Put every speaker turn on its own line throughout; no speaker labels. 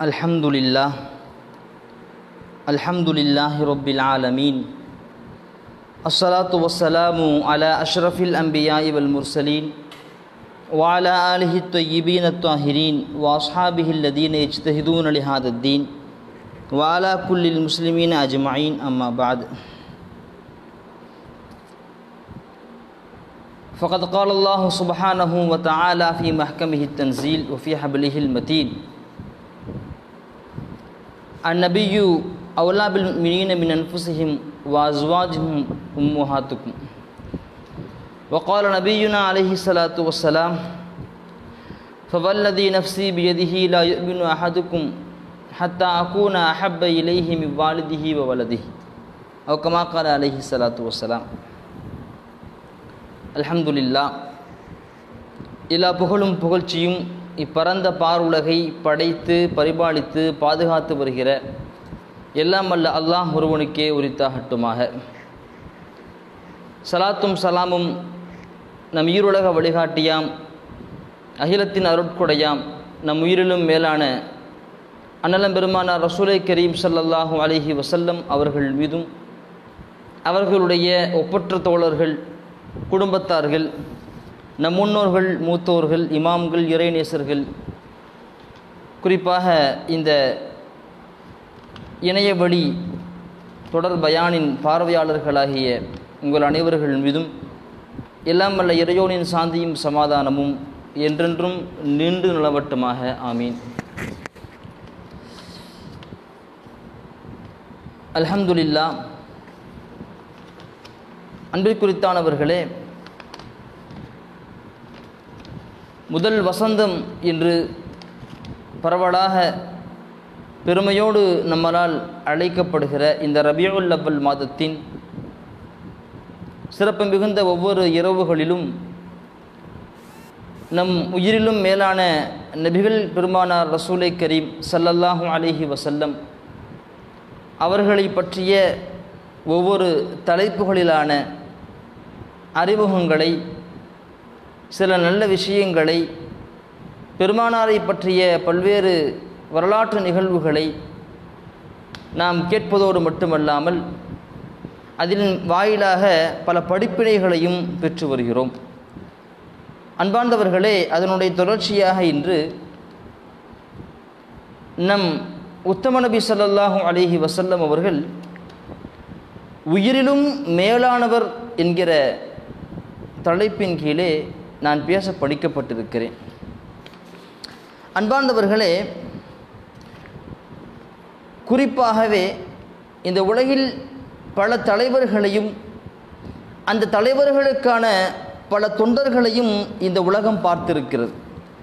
الحمد لله الحمد لله رب العالمين الصلاة والسلام على أشرف الأنبياء والمرسلين وعلى آله الطيبين الطاهرين وأصحابه الذين يجتهدون لهذا الدين وعلى كل المسلمين أجمعين أما بعد فقد قال الله سبحانه وتعالى في محكمه التنزيل وفي حبله المتين النبي أولى بالمؤمنين من أنفسهم وأزواجهم أمهاتكم وقال نبينا عليه الصلاة والسلام فوالذي نفسي بيده لا يؤمن أحدكم حتى أكون أحب إليه من والده وولده أو كما قال عليه الصلاة والسلام அல்ஹம்துலில்லா எல்லா புகழும் புகழ்ச்சியும் இப்பரந்த பாருலகை படைத்து பரிபாலித்து பாதுகாத்து வருகிற எல்லாம் அல்ல அல்லாஹ் ஒருவனுக்கே உரித்தாகட்டுமாக சலாத்தும் சலாமும் நம் ஈருலக வழிகாட்டியாம் அகிலத்தின் அருட்கொடையாம் நம் உயிரிலும் மேலான அன்னலம் பெருமானார் ரசூலை கரீம் சல்லல்லாஹூ அலிஹி வசல்லம் அவர்கள் மீதும் அவர்களுடைய ஒப்பற்ற தோழர்கள் குடும்பத்தார்கள் நம் முன்னோர்கள் மூத்தோர்கள் இமாம்கள் இறைநேசர்கள் குறிப்பாக இந்த இணைய வழி தொடர் பயானின் பார்வையாளர்களாகிய உங்கள் அனைவர்கள் மீதும் எல்லாம் வல்ல இறையோனின் சாந்தியும் சமாதானமும் என்றென்றும் நின்று நிலவட்டுமாக ஆமீன் அல்ஹம்துலில்லா அன்பிற்குறித்தானவர்களே முதல் வசந்தம் என்று பரவலாக பெருமையோடு நம்மளால் அழைக்கப்படுகிற இந்த ரபியுல் அவ்வல் மாதத்தின் சிறப்பு மிகுந்த ஒவ்வொரு இரவுகளிலும் நம் உயிரிலும் மேலான நபிகள் பெருமானார் ரசூலை கரீம் சல்லல்லாஹூ அலிஹி வசல்லம் அவர்களை பற்றிய ஒவ்வொரு தலைப்புகளிலான அறிமுகங்களை சில நல்ல விஷயங்களை பெருமானாரை பற்றிய பல்வேறு வரலாற்று நிகழ்வுகளை நாம் கேட்பதோடு மட்டுமல்லாமல் அதில் வாயிலாக பல படிப்பினைகளையும் பெற்று வருகிறோம் அன்பார்ந்தவர்களே அதனுடைய தொடர்ச்சியாக இன்று நம் உத்தம நபி சல்லாஹூ அலிஹி வசல்லம் அவர்கள் உயிரிலும் மேலானவர் என்கிற தலைப்பின் கீழே நான் பேச படிக்கப்பட்டிருக்கிறேன் அன்பார்ந்தவர்களே குறிப்பாகவே இந்த உலகில் பல தலைவர்களையும் அந்த தலைவர்களுக்கான பல தொண்டர்களையும் இந்த உலகம் பார்த்திருக்கிறது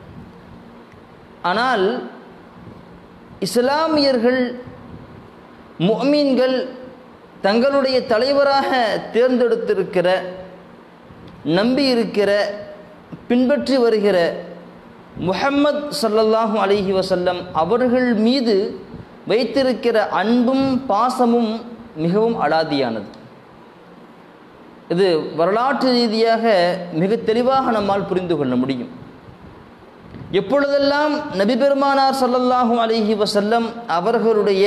ஆனால் இஸ்லாமியர்கள் மொமீன்கள் தங்களுடைய தலைவராக தேர்ந்தெடுத்திருக்கிற நம்பி இருக்கிற பின்பற்றி வருகிற முஹம்மத் சல்லல்லாஹு அலிஹி வசல்லம் அவர்கள் மீது வைத்திருக்கிற அன்பும் பாசமும் மிகவும் அலாதியானது இது வரலாற்று ரீதியாக மிக தெளிவாக நம்மால் புரிந்து கொள்ள முடியும் எப்பொழுதெல்லாம் நபி பெருமானார் சல்லல்லாஹு அலிஹி வசல்லம் அவர்களுடைய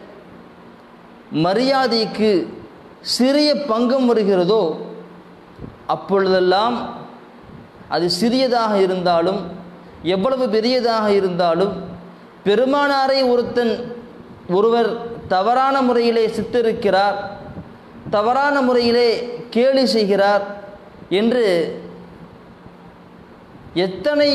மரியாதைக்கு சிறிய பங்கம் வருகிறதோ அப்பொழுதெல்லாம் அது சிறியதாக இருந்தாலும் எவ்வளவு பெரியதாக இருந்தாலும் பெருமானாரை ஒருத்தன் ஒருவர் தவறான முறையிலே சித்தரிக்கிறார் தவறான முறையிலே கேலி செய்கிறார் என்று எத்தனை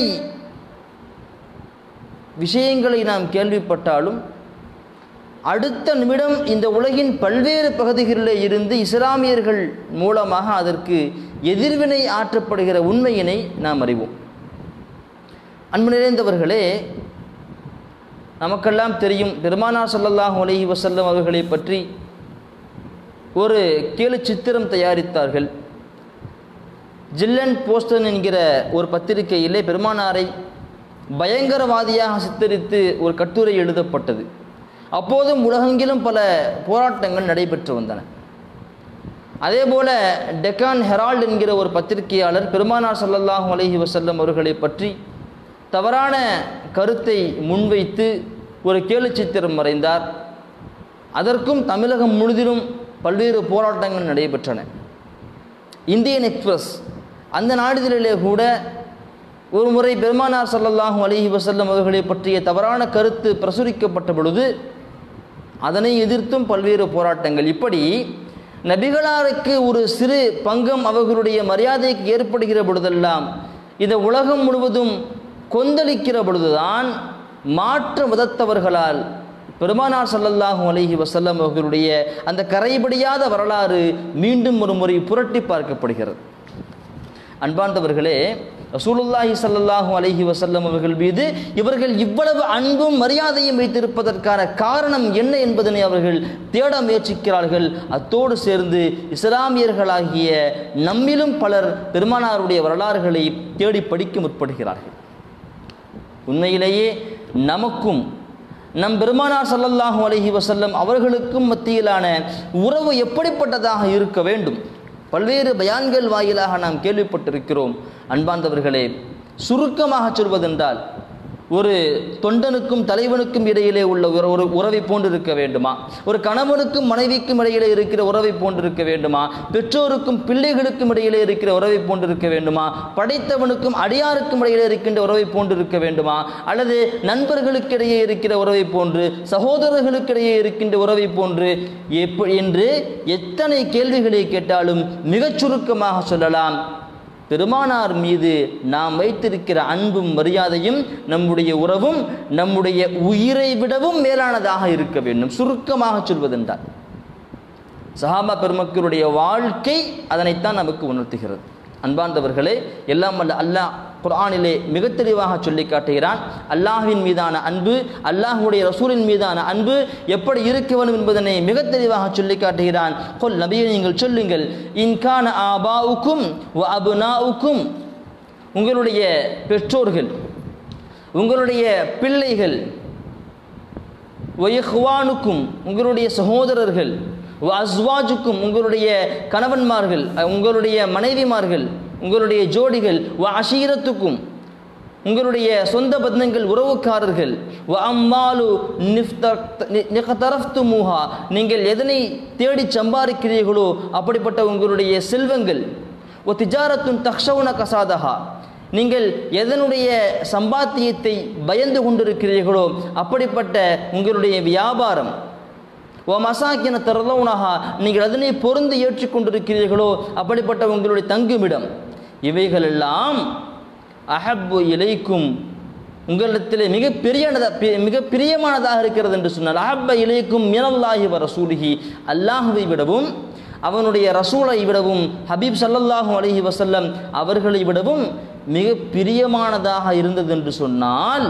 விஷயங்களை நாம் கேள்விப்பட்டாலும் அடுத்த நிமிடம் இந்த உலகின் பல்வேறு பகுதிகளிலே இருந்து இஸ்லாமியர்கள் மூலமாக அதற்கு எதிர்வினை ஆற்றப்படுகிற உண்மையினை நாம் அறிவோம் அன்பு நிறைந்தவர்களே நமக்கெல்லாம் தெரியும் பெருமானார் சல்லல்லாஹ் அலஹி வசல்லம் அவர்களை பற்றி ஒரு கேலு சித்திரம் தயாரித்தார்கள் ஜில்லன் போஸ்டன் என்கிற ஒரு பத்திரிகையிலே பெருமானாரை பயங்கரவாதியாக சித்தரித்து ஒரு கட்டுரை எழுதப்பட்டது அப்போதும் உலகெங்கிலும் பல போராட்டங்கள் நடைபெற்று வந்தன அதே போல டெக்கான் ஹெரால்ட் என்கிற ஒரு பத்திரிகையாளர் பெருமானார் ஸல்லல்லாஹு அலைஹி வஸல்லம் அவர்களை பற்றி தவறான கருத்தை முன்வைத்து ஒரு கேலி சித்திரம் வரைந்தார் அதற்கும் தமிழகம் முழுதிலும் பல்வேறு போராட்டங்கள் நடைபெற்றன இந்தியன் எக்ஸ்பிரஸ் அந்த நாளிதழிலே கூட ஒரு முறை பெருமானார் ஸல்லல்லாஹு அலைஹி வஸல்லம் அவர்களை பற்றிய தவறான கருத்து பிரசுரிக்கப்பட்ட பொழுது அதனை எதிர்த்தும் பல்வேறு போராட்டங்கள் இப்படி நபிகளாருக்கு ஒரு சிறு பங்கம் அவர்களுடைய மரியாதைக்கு ஏற்படுகிற பொழுதெல்லாம் இந்த உலகம் முழுவதும் கொந்தளிக்கிற பொழுதுதான் மாற்று மதத்தவர்களால் பெருமானார் ஸல்லல்லாஹு அலைஹி வஸல்லம் அவர்களுடைய அந்த கரைபடியாத வரலாறு மீண்டும் ஒரு முறை புரட்டி பார்க்கப்படுகிறது அன்பார்ந்தவர்களே ரசூலுல்லாஹி ஸல்லல்லாஹு அலைஹி வஸல்லம் அவர்கள் மீது இவர்கள் இவ்வளவு அன்பும் மரியாதையும் வைத்திருப்பதற்கான காரணம் என்ன என்பதனை அவர்கள் தேட முயற்சிக்கிறார்கள் அத்தோடு சேர்ந்து இஸ்லாமியர்களாகிய நம்மிலும் பலர் பெருமானாருடைய வரலாறுகளை தேடி படிக்க முற்படுகிறார்கள் உண்மையிலேயே நமக்கும் நம் பெருமானார் ஸல்லல்லாஹு அலைஹி வஸல்லம் அவர்களுக்கும் மத்தியிலான உறவு எப்படிப்பட்டதாக இருக்க வேண்டும் பல்வேறு பயான்கள் வாயிலாக நாம் கேள்விப்பட்டிருக்கிறோம் அன்பார்ந்தவர்களே சுருக்கமாக சொல்வதென்றால் ஒரு தொண்டனுக்கும் தலைவனுக்கும் இடையிலே உள்ள ஒரு ஒரு உறவை போன்று இருக்க வேண்டுமா ஒரு கணவனுக்கும் மனைவிக்கும் இடையிலே இருக்கிற உறவை போன்று இருக்க வேண்டுமா பெற்றோருக்கும் பிள்ளைகளுக்கும் இடையிலே இருக்கிற உறவை போன்று இருக்க வேண்டுமா படைத்தவனுக்கும் அடியாருக்கும் இடையிலே இருக்கின்ற உறவை போன்று இருக்க வேண்டுமா அல்லது நண்பர்களுக்கிடையே இருக்கிற உறவை போன்று சகோதரர்களுக்கிடையே இருக்கின்ற உறவை போன்று எப்படி என்று எத்தனை கேள்விகளை கேட்டாலும் மிகச் சுருக்கமாக சொல்லலாம் பெருமானார் மீது நாம் வைத்திருக்கிற அன்பும் மரியாதையும் நம்முடைய உறவும் நம்முடைய உயிரை விடவும் மேலானதாக இருக்க வேண்டும் சுருக்கமாக சொல்வதென்றால் சஹாபா பெருமக்களுடைய வாழ்க்கை அதனைத்தான் நமக்கு உணர்த்துகிறது அன்பார்ந்தவர்களே எல்லாம் வல்ல அல்லாஹ் குர்ஆனிலே மிக தெளிவாக சொல்லி காட்டுகிறான் அல்லாஹ்வின் மீதான அன்பு அல்லாஹ்வுடைய ரசூலின் மீதான அன்பு எப்படி இருக்க வேண்டும் என்பதனை மிக தெளிவாக சொல்லி காட்டுகிறான் கொல் நபியை நீங்கள் சொல்லுங்கள் இன்கான ஆபாவுக்கும் வ அபுனாவுக்கும் உங்களுடைய பெற்றோர்கள் உங்களுடைய பிள்ளைகள் வயஹ்வானுக்கும் உங்களுடைய சகோதரர்கள் வ அஸ்வாஜுக்கும் உங்களுடைய கணவன்மார்கள் அஹ், உங்களுடைய மனைவிமார்கள் உங்களுடைய ஜோடிகள் வ அஷீரத்துக்கும் உங்களுடைய சொந்த பந்தங்கள் உறவுக்காரர்கள் வ அம்மாலு நிஃப்தரஃப்துமுஹா நீங்கள் எதனை தேடி சம்பாதிக்கிறீர்களோ அப்படிப்பட்ட உங்களுடைய செல்வங்கள் ஒ திஜாரத்துன் தக்ஷவுன கசாதஹா நீங்கள் எதனுடைய சம்பாத்தியத்தை பயந்து கொண்டிருக்கிறீர்களோ அப்படிப்பட்ட உங்களுடைய வியாபாரம் ஓ மசாக்கின தரலவுனஹா நீங்கள் அதனை பொருந்து ஏற்றுக்கொண்டிருக்கிறீர்களோ அப்படிப்பட்ட உங்களுடைய தங்குமிடம் இவைகளெல்லாம் அஹப்பு இலைக்கும் உங்களிடத்திலே மிக பெரியனதா மிக பிரியமானதாக இருக்கிறது என்று சொன்னால் அஹப்ப இலைக்கும் மினல்லாஹி வ ரசூலிஹி அல்லாஹுவை விடவும் அவனுடைய ரசூலை விடவும் ஹபீப் ஸல்லல்லாஹு அலைஹி வஸல்லம் அவர்களை விடவும் மிக பிரியமானதாக இருந்தது என்று சொன்னால்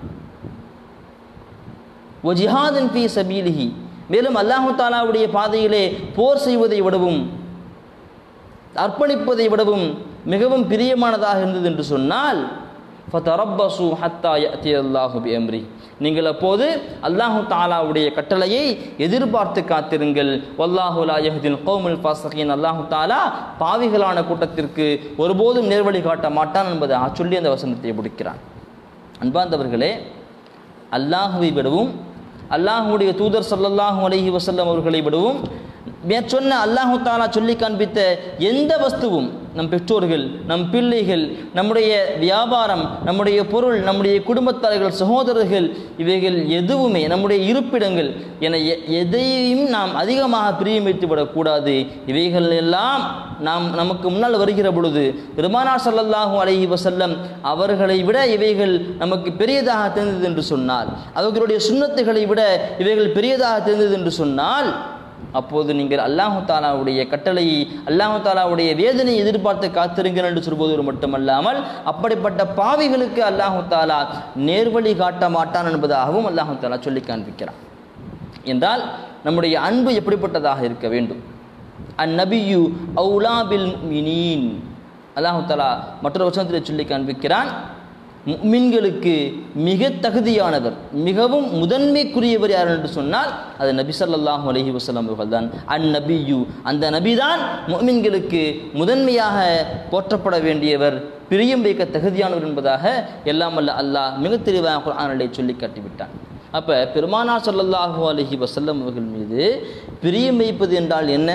ஒஜிஹாதன் பி சபீலிஹி மேலும் அல்லாஹு தாலாவுடைய பாதையிலே போர் செய்வதை விடவும் அர்ப்பணிப்பதை விடவும் மிகவும் பிரியமானதாக இருந்தது என்று சொன்னால் ஃபதரப்பசு ஹத்தா யஅதி அல்லாஹு பி அம்ரி நீங்கள் அப்போது அல்லாஹு தாலாவுடைய கட்டளையை எதிர்பார்த்து காத்திருங்கள் வல்லாஹு லா யஹ்தில் கௌமுல் ஃபாஸகீன் அல்லாஹு தாலா பாவிகளான கூட்டத்திற்கு ஒருபோதும் நேர்வழி காட்ட மாட்டான் என்பதை சொல்லி அந்த வசனத்தை முடிக்கிறான் அன்பார்ந்தவர்களே அல்லாஹுவை விடவும் அல்லாஹுடைய தூதர் ஸல்லல்லாஹு அலைஹி வஸல்லம் அவர்களை விடவும் மேற்சொன்ன அல்லாஹு தாலா சொல்லி காண்பித்த எந்த வஸ்துவும் நம் பெற்றோர்கள் நம் பிள்ளைகள் நம்முடைய வியாபாரம் நம்முடைய பொருள் நம்முடைய குடும்பத்தார்கள் சகோதரர்கள் இவைகள் எதுவுமே நம்முடைய இருப்பிடங்கள் என எ- எதையும் நாம் அதிகமாக பிரியம் வைத்து விடக்கூடாது இவைகள் எல்லாம் நாம் நமக்கு முன்னால் வருகிற பொழுது பெருமானார் ஸல்லல்லாஹு அலைஹி வஸல்லம் அவர்களை விட இவைகள் நமக்கு பெரியதாக தெரிந்தது என்று சொன்னால் அவர்களுடைய சுண்ணத்துகளை விட இவைகள் பெரியதாக தெரிந்தது என்று சொன்னால் அப்போது நீங்கள் அல்லாஹு தாலாவுடைய கட்டளையை அல்லாஹு தாலாவுடைய வேதனை எதிர்பார்த்து காத்திருங்கள் என்று சொல்வதோடு மட்டுமல்லாமல் அப்படிப்பட்ட பாவிகளுக்கு அல்லாஹு தாலா நேர்வழி காட்ட மாட்டான் என்பதாகவும் அல்லாஹு தாலா சொல்லி காண்பிக்கிறான் என்றால் நம்முடைய அன்பு எப்படிப்பட்டதாக இருக்க வேண்டும் அந்நபியு அவுலாபில் மினீன் அல்லாஹு தஆலா மற்றொரு வசனத்தில் சொல்லி காண்பிக்கிறான் முஃமின்களுக்கு மிக தகுதியானவர் மிகவும் முதன்மைக்குரியவர் யார் என்று சொன்னால் அது நபி ஸல்லல்லாஹு அலைஹி வஸல்லம் அவர்கள் தான் அந்நபியு அந்த நபிதான் முஃமின்களுக்கு முதன்மையாக போற்றப்பட வேண்டியவர் பிரியம் வைக்க தகுதியானவர் என்பதாக எல்லாம் அல்ல அல்லாஹ் மிக தெளிவாக குர்ஆனிலே சொல்லி காட்டிவிட்டான் அப்போ பெருமானார் ஸல்லல்லாஹு அலைஹி வஸல்லம் அவர்கள் மீது பிரியம் வைப்பது என்றால் என்ன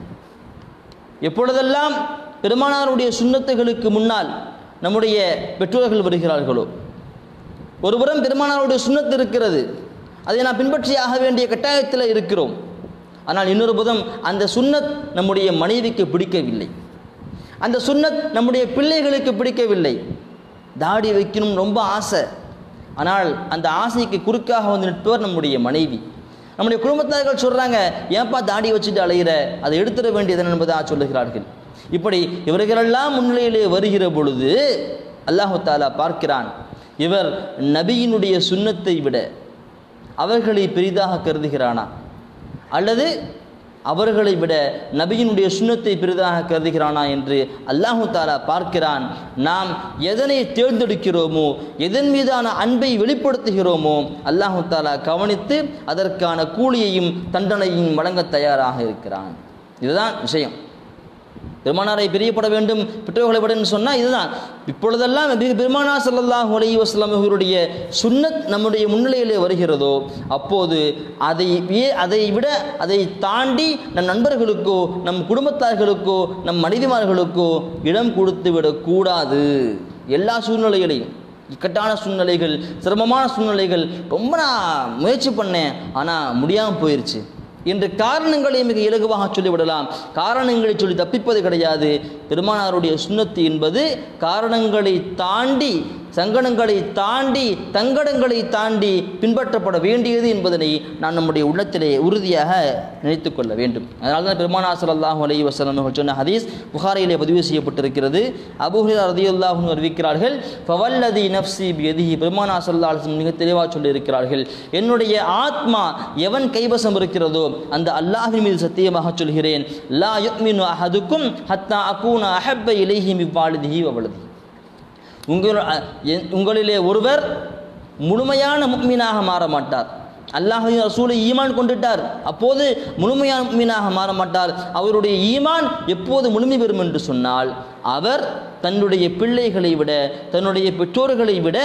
எப்பொழுதெல்லாம் பெருமானாருடைய சுன்னத்துகளுக்கு முன்னால் நம்முடைய பெற்றோர்கள் வருகிறார்களோ ஒருபுறம் பெருமானாருடைய சுன்னத்து இருக்கிறது அதை நாம் பின்பற்றி ஆக வேண்டிய கட்டாயத்தில் இருக்கிறோம் ஆனால் இன்னொரு புறம் அந்த சுன்னத் நம்முடைய மனைவிக்கு பிடிக்கவில்லை அந்த சுன்னத் நம்முடைய பிள்ளைகளுக்கு பிடிக்கவில்லை தாடி வைக்கணும் ரொம்ப ஆசை ஆனால் அந்த ஆசைக்கு குறுக்காக வந்து நிற்பவர் நம்முடைய மனைவி நம்முடைய குடும்பத்தார்கள் சொல்கிறாங்க ஏன்பா தாடி வச்சுட்டு அலைகிற அதை எடுத்துட வேண்டியது என்பதாக சொல்லுகிறார்கள் இப்படி இவர்களெல்லாம் முன்னிலையிலே வருகிற பொழுது அல்லாஹு தாலா பார்க்கிறான் இவர் நபியினுடைய சுன்னத்தை விட அவர்களை பெரிதாக கருதுகிறானா அல்லது அவர்களை விட நபியினுடைய சுன்னத்தை பெரிதாக கருதுகிறானா என்று அல்லாஹு தாலா பார்க்கிறான் நாம் எதனை தேர்ந்தெடுக்கிறோமோ எதன் மீதான அன்பை வெளிப்படுத்துகிறோமோ அல்லாஹு தாலா கவனித்து அதற்கான கூலியையும் தண்டனையும் வழங்க தயாராக இருக்கிறான் இதுதான் விஷயம் பெருமானாரை பிரியப்பட வேண்டும் பெற்றோர்களை விட சொன்னால் இதுதான் இப்பொழுதெல்லாம் பெ- பெருமானா ஸல்லல்லாஹு அலைஹி வஸல்லம் அவர்களுடைய சுன்னத் நம்முடைய முன்னிலையிலே வருகிறதோ அப்போது அதை வே- அதை விட அதை தாண்டி நம் நண்பர்களுக்கோ நம் குடும்பத்தார்களுக்கோ நம் மனைவிமார்களுக்கோ இடம் கொடுத்து விடக்கூடாது எல்லா சூழ்நிலைகளையும் இக்கட்டான சூழ்நிலைகள் சிரமமான சூழ்நிலைகள் ரொம்ப நான் முயற்சி பண்ணேன் ஆனால் முடியாமல் போயிருச்சு என்று காரணங்களை மிக இலகுவாக சொல்லிவிடலாம் காரணங்களை சொல்லி தப்பிப்பது கிடையாது பெருமானாருடைய சுன்னத்து என்பது காரணங்களை தாண்டி சங்கடங்களை தாண்டி தங்கடங்களை தாண்டி பின்பற்றப்பட வேண்டியது என்பதனை நான் நம்முடைய உள்ளத்திலே உறுதியாக நினைத்து கொள்ள வேண்டும் அதனால தான் பெருமானா ஸல்லல்லாஹு அலைஹி வஸல்லம் அவர்கள் சொன்ன ஹதீஸ் புகாரிலே பதிவு செய்யப்பட்டிருக்கிறது அபூ ஹுரைரா ரலியல்லாஹு அன்ஹு அறிவிக்கிறார்கள் ஃபவல்லதி நஃப்ஸி பியதிஹி பெருமானா ஸல்லல்லாஹு அலைஹி வஸல்லம் மிக தெளிவாக சொல்லியிருக்கிறார்கள் என்னுடைய ஆத்மா எவன் கைவசம் இருக்கிறதோ அந்த அல்லாஹ்வின் மீது சத்தியமாக சொல்கிறேன் லா யுக்மினு அஹதுக்கும் ஹத்தா அகூன அஹப்ப இலைஹி மிவாலிதிஹி வவலதிஹி உங்கள் அ- என்- உங்களிலே ஒருவர் முழுமையான முக்மீனாக மாற மாட்டார் அல்லாஹின் ரசூலை ஈமான் கொண்டுட்டார் அப்போது முழுமையான முக்மீனாக மாற மாட்டார் அவருடைய ஈமான் எப்போது முழுமை பெறும் என்று சொன்னால் அவர் தன்னுடைய பிள்ளைகளை விட தன்னுடைய பெற்றோர்களை விட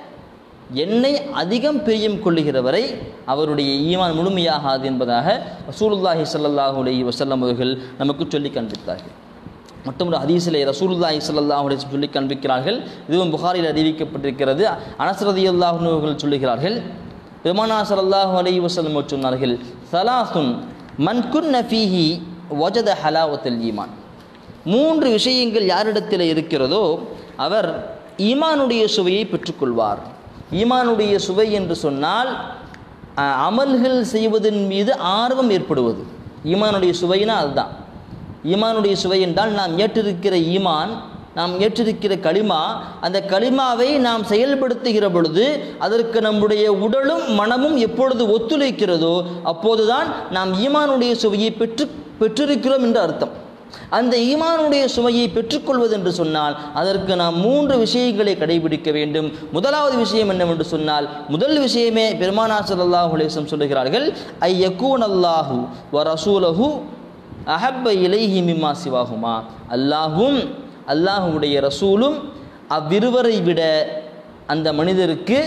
என்னை அதிகம் பிரியம் கொள்ளுகிறவரை அவருடைய ஈமான் முழுமையாகாது என்பதாக ரசூலுல்லாஹி ஸல்லல்லாஹு அலைஹி வஸல்லம் அவர்கள் நமக்கு சொல்லி காண்பித்தார்கள் மற்றும் ஒரு ஹதீஸிலே ரசூலுல்லாஹி ஸல்லல்லாஹு அலைஹி வஸல்லம் சொல்லி காண்பிக்கிறார்கள் இதுவும் புகாரில் அறிவிக்கப்பட்டிருக்கிறது அனஸ் ரலியல்லாஹு அன்ஹு அவர்கள் சொல்லுகிறார்கள் பெருமானா ஸல்லல்லாஹு அலைஹி வஸல்லம் அவர்கள் சொன்னார்கள் சலாசுன் மன் குன்ன ஃபீஹி வஜத ஹலாவத்தல் ஈமான் மூன்று விஷயங்கள் யாரிடத்தில் இருக்கிறதோ அவர் ஈமானுடைய சுவையை பெற்றுக்கொள்வார் ஈமானுடைய சுவை என்று சொன்னால் அஹ், அமல்கள் செய்வதன் மீது ஆர்வம் ஏற்படுவது ஈமானுடைய சுவைனா அதுதான் ஈமானுடைய சுவை என்றால் நாம் ஏற்றிருக்கிற ஈமான் நாம் ஏற்றிருக்கிற களிமா அந்த களிமாவை நாம் செயல்படுத்துகிற பொழுது அதற்கு நம்முடைய உடலும் மனமும் எப்பொழுது ஒத்துழைக்கிறதோ அப்போதுதான் நாம் ஈமானுடைய சுவையை பெற்று பெற்றிருக்கிறோம் என்று அர்த்தம் அந்த ஈமானுடைய சுவையை பெற்றுக்கொள்வது என்று சொன்னால் அதற்கு நாம் மூன்று விஷயங்களை கடைபிடிக்க வேண்டும் முதலாவது விஷயம் என்னவென்று சொன்னால் முதல் விஷயமே பெருமானா ஸல்லல்லாஹு அலைஹி வஸல்லம் சொல்லுகிறார்கள் ஐ யக்கூன் அல்லாஹு வ ரசூலஹு அஹப்ப இலைஹி மிம்மா சிவாகுமா அல்லாஹும் அல்லாஹுடைய ரசூலும் அவ்விருவரை விட அந்த மனிதருக்கு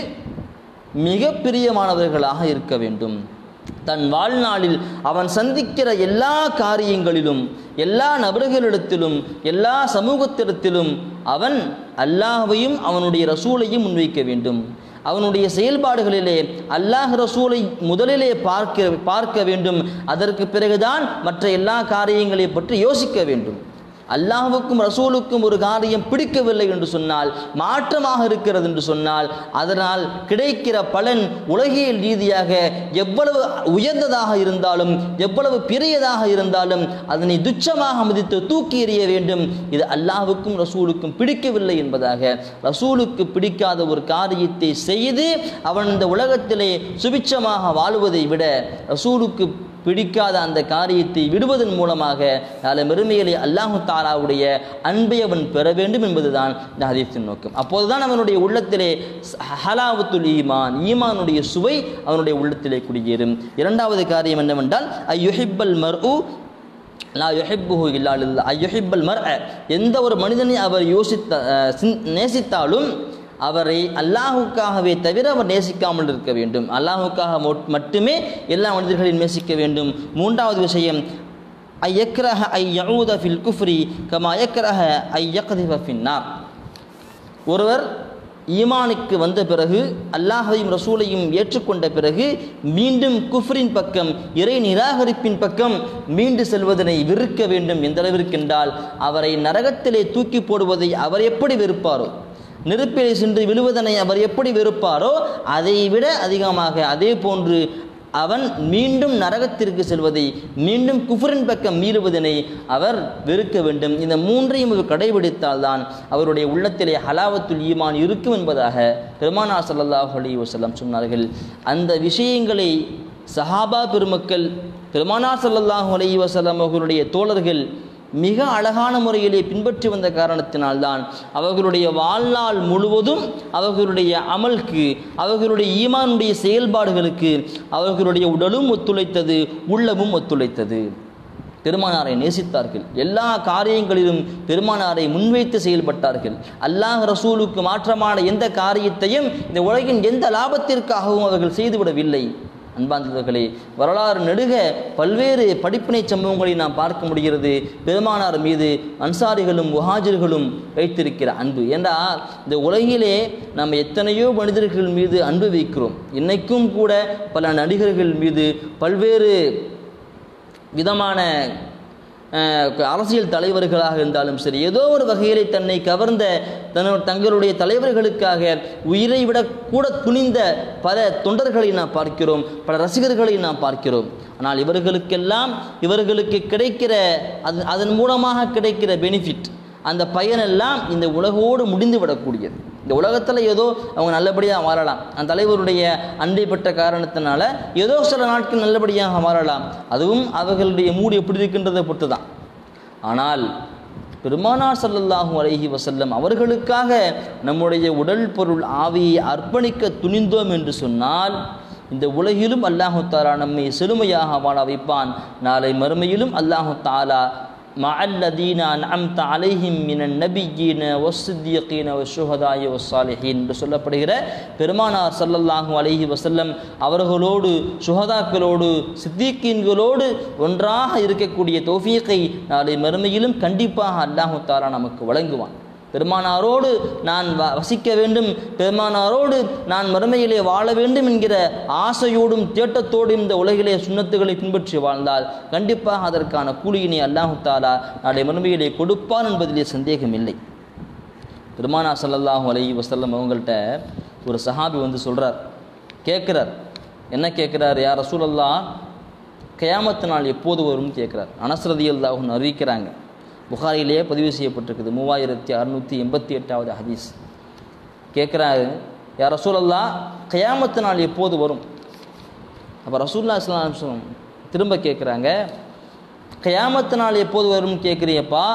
மிக பிரியமானவர்களாக இருக்க வேண்டும் தன் வாழ்நாளில் அவன் சந்திக்கிற எல்லா காரியங்களிலும் எல்லா நபர்களிடத்திலும் எல்லா சமூகத்திடத்திலும் அவன் அல்லாஹ்வையும் அவனுடைய ரசூலையும் முன்வைக்க வேண்டும் அவனுடைய செயல்பாடுகளிலே அல்லாஹ் ரசூலை முதலிலே பார்க்க பார்க்க வேண்டும் அதற்கு பிறகுதான் மற்ற எல்லா காரியங்களை பற்றி யோசிக்க வேண்டும் அல்லாஹ்வுக்கும் ரசூலுக்கும் ஒரு காரியம் பிடிக்கவில்லை என்று சொன்னால் மாற்றமாக இருக்கிறது என்று சொன்னால் அதனால் கிடைக்கிற பலன் உலகியல் ரீதியாக எவ்வளவு உயர்ந்ததாக இருந்தாலும் எவ்வளவு பெரியதாக இருந்தாலும் அதனை துச்சமாக மதித்து தூக்கி எறிய வேண்டும் இது அல்லாஹ்வுக்கும் ரசூலுக்கும் பிடிக்கவில்லை என்பதாக ரசூலுக்கு பிடிக்காத ஒரு காரியத்தை செய்து அவன் இந்த உலகத்திலே சுபிச்சமாக வாழுவதை விட ரசூலுக்கு பிடிக்காத அந்த காரியத்தை விடுவதன் மூலமாக நாளை மெருமையிலே அல்லாஹு தாலாவுடைய அன்பை அவன் பெற வேண்டும் என்பதுதான் இந்த ஹதீஸின் நோக்கம் அப்போதுதான் அவனுடைய உள்ளத்திலே ஸ்- ஹலாவத்துல் ஈமான் ஈமானுடைய சுவை அவனுடைய உள்ளத்திலே குடியேறும் இரண்டாவது காரியம் என்னவென்றால் ஐயுஹிப்பல் மர்உ லா யுஹிப்புஹு இல்லா லில்லாஹ் ஐயுஹிப்பல் மர்அ எந்த ஒரு மனிதனை அவர் யோசித்த அஹ், சிந்- நேசித்தாலும் அவரை அல்லாஹுக்காகவே தவிர அவர் நேசிக்காமல் இருக்க வேண்டும் அல்லாஹுக்காக மொட்- மட்டுமே எல்லா மனிதர்களையும் நேசிக்க வேண்டும் மூன்றாவது விஷயம் ஐ யக்ரஹ ஐ யஊத ஃபில் குஃப்ரி கமா யக்ரஹ ஐ யக்திஃப ஃபின்னார் ஒருவர் ஈமானுக்கு வந்த பிறகு அல்லாஹையும் ரசூலையும் ஏற்றுக்கொண்ட பிறகு மீண்டும் குஃப்ரின் பக்கம் இறை நிராகரிப்பின் பக்கம் மீண்டு செல்வதனை வெறுக்க வேண்டும் எந்த அளவிற்கென்றால் அவரை நரகத்திலே தூக்கி போடுவதை அவர் எப்படி வெறுப்பாரோ நெருப்பிலே சென்று விழுவதனை அவர் எப்படி வெறுப்பாரோ அதை விட அதிகமாக அதே போன்று அவன் மீண்டும் நரகத்திற்கு செல்வதை மீண்டும் குஃபரின் பக்கம் மீறுவதனை அவர் வெறுக்க வேண்டும் இந்த மூன்றையும் அவர் கடைபிடித்தால்தான் அவருடைய உள்ளத்திலே ஹலாவத்துல் ஈமான் இருக்கும் என்பதாக பெருமானார் ஸல்லல்லாஹு அலைஹி வஸல்லம் சொன்னார்கள் அந்த விஷயங்களை சஹாபா பெருமக்கள் பெருமானார் ஸல்லல்லாஹு அலைஹி வஸல்லம் அவர்களுடைய தோழர்கள் மிக அழகான முறையிலே பின்பற்றி வந்த காரணத்தினால்தான் அவர்களுடைய வாழ்நாள் முழுவதும் அவர்களுடைய அமலுக்கு அவர்களுடைய ஈமானுடைய செயல்பாடுகளுக்கு அவர்களுடைய உடலும் ஒத்துழைத்தது உள்ளமும் ஒத்துழைத்தது பெருமானாரை நேசித்தார்கள் எல்லா காரியங்களிலும் பெருமானாரை முன்வைத்து செயல்பட்டார்கள் அல்லாஹ் ரசூலுக்கு மாற்றமான எந்த காரியத்தையும் இந்த உலகின் எந்த லாபத்திற்காகவும் அவர்கள் செய்துவிடவில்லை அன்பாந்தவர்களே வரலாறு நெடுக பல்வேறு படிப்பினை சம்பவங்களை நாம் பார்க்க முடிகிறது பெருமானார் மீது அன்சாரிகளும் முஹாஜிர்களும் வைத்திருக்கிற அன்பு ஏண்டா இந்த உலகிலே நாம் எத்தனையோ மனிதர்கள் மீது அன்பு வைக்கிறோம் இன்னைக்கும் கூட பல நடிகர்கள் மீது பல்வேறு விதமான அஹ், அரசியல் தலைவர்களாக இருந்தாலும் சரி ஏதோ ஒரு வகையிலே தன்னை கவர்ந்த தன்னோட தங்களுடைய தலைவர்களுக்காக உயிரை விட கூட துணிந்த பல தொண்டர்களை நாம் பார்க்கிறோம் பல ரசிகர்களை நாம் பார்க்கிறோம் ஆனால் இவர்களுக்கெல்லாம் இவர்களுக்கு கிடைக்கிற அது அதன் மூலமாக கிடைக்கிற பெனிஃபிட் அந்த பயனெல்லாம் இந்த உலகோடு முடிந்து விடக்கூடியது இந்த உலகத்தில் ஏதோ அவங்க நல்லபடியாக வாழலாம் அந்த தலைவருடைய அன்பை பெற்ற காரணத்தினால ஏதோ சில நாட்கள் நல்லபடியாக வாழலாம் அதுவும் அவர்களுடைய மூடு எப்படி இருக்கின்றதை பொறுத்து தான் ஆனால் பெருமானார் ஸல்லல்லாஹு அலைஹி வஸல்லம் அவர்களுக்காக நம்முடைய உடல் பொருள் ஆவியை அர்ப்பணிக்க துணிந்தோம் என்று சொன்னால் இந்த உலகிலும் அல்லாஹு தாலா நம்மை செழுமையாக வாழ வைப்பான் நாளை மறுமையிலும் அல்லாஹு தாலா மஅல்லதீன அன்அம்த அலைஹிம் மினன் நபியீன வஸ்ஸித்தீகீன வஷ்ஷுஹதாஇ வஸ்ஸாலிஹீன் என்று சொல்லப்படுகிற பெருமானார் ஸல்லல்லாஹு அலைஹி வஸல்லம் அவர்களோடு சுஹதாக்களோடு சித்தீக்கீன்களோடு ஒன்றாக இருக்கக்கூடிய தௌஃபீக்கை நாளை மறுமையிலும் கண்டிப்பாக அல்லாஹு தாலா நமக்கு வழங்குவான் பெருமானாரோடு நான் வ- வசிக்க வேண்டும் பெருமானாரோடு நான் மறுமையிலே வாழ வேண்டும் என்கிற ஆசையோடும் தேட்டத்தோடும் இந்த உலகிலே சுண்ணத்துகளை பின்பற்றி வாழ்ந்தால் கண்டிப்பாக அதற்கான கூலியினை அல்லாஹு தாலா நாளை மறுமையிலே கொடுப்பான் என்பதிலே சந்தேகம் இல்லை பெருமானா ஸல்லல்லாஹு அலைஹி வஸல்லம் அவங்கள்ட்ட ஒரு சஹாபி வந்து சொல்றார் கேட்குறார் என்ன கேட்குறார் யார் ரசூலல்லா கயாமத்து நாள் எப்போது வரும்னு கேட்குறார் அனஸ்ரதி அல்லாஹுன்னு அறிவிக்கிறாங்க புகாரிலேயே பதிவு செய்யப்பட்டிருக்குது மூவாயிரத்தி அறுநூற்றி எண்பத்தி எட்டாவது ஹதீஸ் கேட்குறாரு யார் ரசூலல்லா கயாமத்து நாள் எப்போது வரும் அப்போ ரசூல்லா இஸ்லாம் சொல்லம் திரும்ப கேட்குறாங்க கயாமத்து நாள் எப்போது வரும்னு கேட்குறியப்பா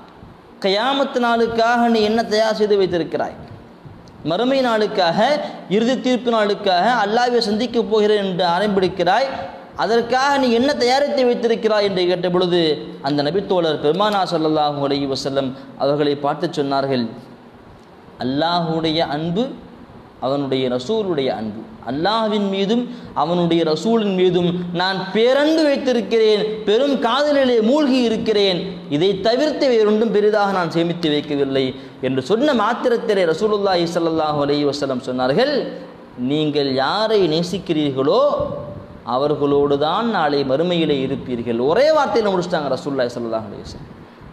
கயாமத்து நாளுக்காக நீ என்ன தயார் செய்து வைத்திருக்கிறாய் மறுமை நாளுக்காக இறுதி தீர்ப்பு நாளுக்காக அல்லாஹ்வை சந்திக்கப் போகிறேன் என்று ஆரம்பிக்கிறாய் அதற்காக நீ என்ன தயாரித்து வைத்திருக்கிறாய் என்று கேட்ட பொழுது அந்த நபித்தோழர் பெருமானா ஸல்லல்லாஹு அலைஹி வஸல்லம் அவர்களை பார்த்து சொன்னார்கள் அல்லாஹுடைய அன்பு அவனுடைய ரசூலுடைய அன்பு அல்லாஹ்வின் மீதும் அவனுடைய ரசூலின் மீதும் நான் பேரன்பு வைத்திருக்கிறேன் பெரும் காதலிலே மூழ்கி இருக்கிறேன் இதை தவிர்த்து வேறொன்றும் பெரிதாக நான் சேமித்து வைக்கவில்லை என்று சொன்ன மாத்திரத்திலே ரசூலுல்லாஹி ஸல்லல்லாஹு அலைஹி வஸல்லம் சொன்னார்கள் நீங்கள் யாரை நேசிக்கிறீர்களோ அவர்களோடு தான் நாளை மறுமையிலே இருப்பீர்கள் ஒரே வார்த்தையில் முடிச்சிட்டாங்க ரசூலுல்லாஹி ஸல்லல்லாஹு அலைஹி வஸல்லம்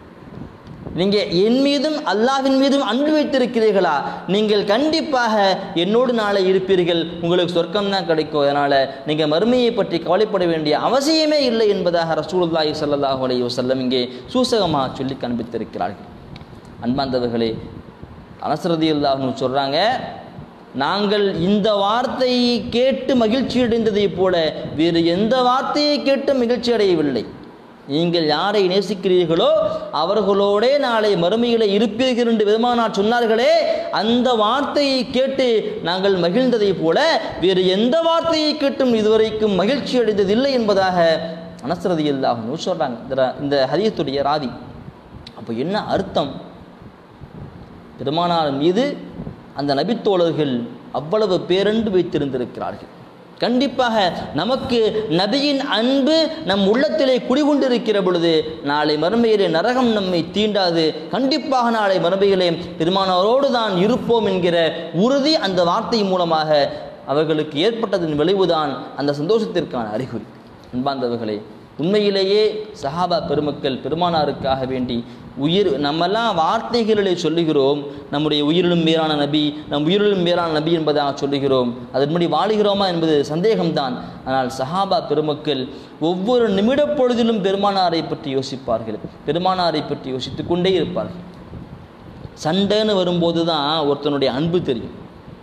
நீங்கள் என் மீதும் அல்லாஹ்வின் மீதும் அன்பு வைத்திருக்கிறீர்களா நீங்கள் கண்டிப்பாக என்னோடு நாளை இருப்பீர்கள் உங்களுக்கு சொர்க்கம் தான் கிடைக்கும் அதனால் நீங்கள் மறுமையை பற்றி கவலைப்பட வேண்டிய அவசியமே இல்லை என்பதாக ரசூலுல்லாஹி ஸல்லல்லாஹு அலைஹி வஸல்லம் இங்கே சூசகமாக சொல்லி காண்பித்திருக்கிறார்கள் அன்பாந்தவர்களே அனசரதி அல்லாஹ்னு சொல்கிறாங்க நாங்கள் இந்த வார்த்தையை கேட்டு மகிழ்ச்சி அடைந்ததைப் போல வேறு எந்த வார்த்தையை கேட்டு மகிழ்ச்சி அடையவில்லை நீங்கள் யாரை நேசிக்கிறீர்களோ அவர்களோடே நாளை மறுமையிலே இருப்பீர்கள் என்று பெருமானார் சொன்னார்களே அந்த வார்த்தையை கேட்டு நாங்கள் மகிழ்ந்ததைப் போல வேறு எந்த வார்த்தையை கேட்டும் இதுவரைக்கும் மகிழ்ச்சி அடைந்ததில்லை என்பதாக அனசரதி அல்லாஹ் சொல்கிறாங்க இந்த ர- இந்த ஹரியத்துடைய ராவி அப்போ என்ன அர்த்தம் பெருமானார் மீது அந்த நபித்தோழர்கள் அவ்வளவு பேரன்பு வைத்திருந்திருக்கிறார்கள் கண்டிப்பாக நமக்கு நபியின் அன்பு நம் உள்ளத்திலே குடிகொண்டிருக்கிற பொழுது நாளை மறுமையிலே நரகம் நம்மை தீண்டாது கண்டிப்பாக நாளை மறுமையிலே பெருமானவரோடு தான் இருப்போம் என்கிற உறுதி அந்த வார்த்தை மூலமாக அவர்களுக்கு ஏற்பட்டதன் விளைவுதான் அந்த சந்தோஷத்திற்கான அறிகுறி அன்பார்ந்தவர்களே உண்மையிலேயே சஹாபா பெருமக்கள் பெருமானாருக்காக வேண்டி உயிர் நம்மெல்லாம் வார்த்தைகளிலே சொல்லுகிறோம் நம்முடைய உயிரிலும் மேலான நபி நம் உயிரிலும் மேலான நபி என்பதாக சொல்லுகிறோம் அதன்படி வாழுகிறோமா என்பது சந்தேகம்தான் ஆனால் சஹாபா பெருமக்கள் ஒவ்வொரு நிமிட பொழுதிலும் பெருமானாரை பற்றி யோசிப்பார்கள் பெருமானாரை பற்றி யோசித்துக் கொண்டே இருப்பார்கள் சண்டைன்னு வரும்போது தான் ஒருத்தனுடைய அன்பு தெரியும்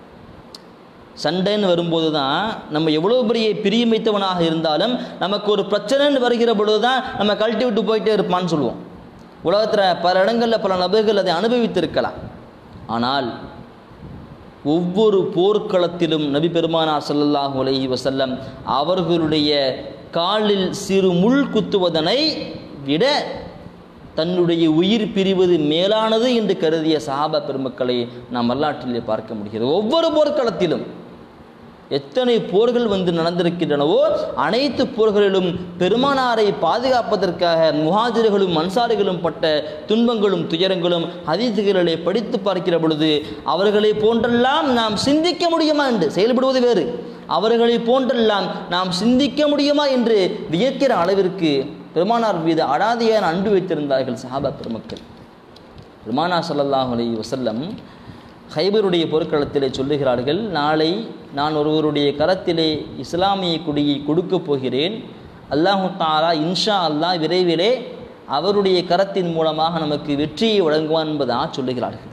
சண்டைன்னு வரும்போது தான் நம்ம எவ்வளோ பெரிய பிரியமைத்தவனாக இருந்தாலும் நமக்கு ஒரு பிரச்சனைன்னு வருகிற பொழுது தான் நம்ம கழட்டி விட்டு போயிட்டே இருப்பான்னு சொல்லுவோம் உலகத்தில் பல இடங்களில் பல நபர்கள் அதை அனுபவித்திருக்கலாம் ஆனால் ஒவ்வொரு போர்க்களத்திலும் நபி பெருமானார் ஸல்லல்லாஹு அலைஹி வஸல்லம் அவர்களுடைய காலில் சிறு முள் குத்துவதனை விட தன்னுடைய உயிர் பிரிவது மேலானது என்று கருதிய சஹாபா பெருமக்களை நாம் வரலாற்றிலே பார்க்க முடிகிறது ஒவ்வொரு போர்க்களத்திலும் எத்தனை போர்கள் வந்து நடந்திருக்கின்றனவோ அனைத்து போர்களிலும் பெருமானாரை பாதுகாப்பதற்காக முஹாஜிர்களும் அன்சாரிகளும் பட்ட துன்பங்களும் துயரங்களும் ஹதீசுகளிலே படித்து பார்க்கிற பொழுது அவர்களை போன்றெல்லாம் நாம் சிந்திக்க முடியுமா என்று செயல்படுவது வேறு அவர்களை போன்றெல்லாம் நாம் சிந்திக்க முடியுமா என்று வியக்கிற அளவிற்கு பெருமானார் மீது அடாதியான அன்பு வைத்திருந்தார்கள் சஹாபா பெருமக்கள் பெருமானா ஸல்லல்லாஹு அலைஹி வஸல்லம் ஹைபருடைய போர்க்களத்திலே சொல்லுகிறார்கள் நாளை நான் ஒருவருடைய கரத்திலே இஸ்லாமிய கொடியை கொடுக்கப் போகிறேன் அல்லாஹு தாலா இன்ஷா அல்லாஹ் விரைவிலே அவருடைய கரத்தின் மூலமாக நமக்கு வெற்றியை வழங்குவான் என்பதாக சொல்லுகிறார்கள்